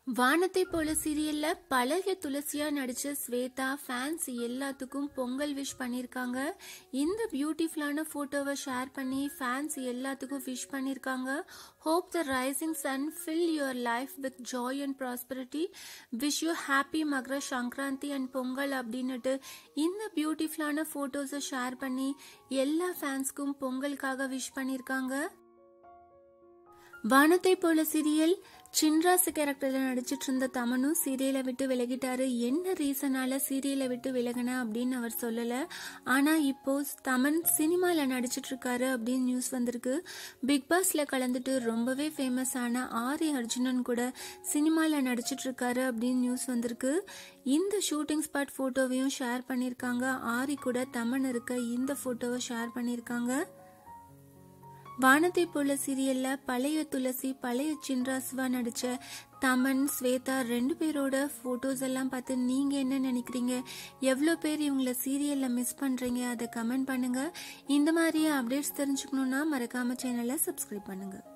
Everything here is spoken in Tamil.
வானத்தை போல சீரியல்ல பழைய துளசியா நடிச்ச ஸ்வேதா ஃபேன்ஸ் எல்லாத்துக்கும் பொங்கல் விஷ் பண்ணிருக்காங்க இந்த பியூட்டிஃபுல்லான போட்டோவை ஷேர் பண்ணி ஃபேன்ஸ் எல்லாத்துக்கும் விஷ் பண்ணிருக்காங்க hope the rising sun fill your life with joy and prosperity wish you happy Makara Sankranti and Pongal அப்படின்னுட்டு இந்த பியூட்டிஃபுல்லான போட்டோஸை ஷேர் பண்ணி எல்லா ஃபேன்ஸ்க்கும் பொங்கலுக்காக விஷ் பண்ணிருக்காங்க வானத்தை போல சீரியல் சின்ராசு கேரக்டர்ல நடிச்சிட்டு இருந்த தமனு சீரியலை விட்டு விலகிட்டாரு என்ன ரீசனால சீரியலை விட்டு விலகின அப்படின்னு அவர் சொல்லல ஆனா இப்போ தமன் சினிமால நடிச்சிட்டு இருக்காரு அப்படின்னு நியூஸ் வந்திருக்கு பிக் பாஸ்ல கலந்துட்டு ரொம்பவே ஃபேமஸ் ஆன ஆரி அர்ஜுனன் கூட சினிமால நடிச்சிட்டு இருக்காரு அப்படின்னு நியூஸ் வந்திருக்கு இந்த ஷூட்டிங் ஸ்பாட் போட்டோவையும் ஷேர் பண்ணிருக்காங்க ஆரி கூட தமன் இருக்க இந்த போட்டோவை ஷேர் பண்ணிருக்காங்க வானத்தை போல சீரியல்ல பழைய துளசி பழைய சின்ராசுவா நடிச்ச தமன் ஸ்வேதா ரெண்டு பேரோட போட்டோஸ் எல்லாம் பார்த்து நீங்க என்ன நினைக்கிறீங்க எவ்வளோ பேர் இவங்கள சீரியல்ல மிஸ் பண்றீங்க அதை கமெண்ட் பண்ணுங்க இந்த மாதிரி அப்டேட்ஸ் தெரிஞ்சுக்கணும்னா மறக்காம சேனலை சப்ஸ்கிரைப் பண்ணுங்க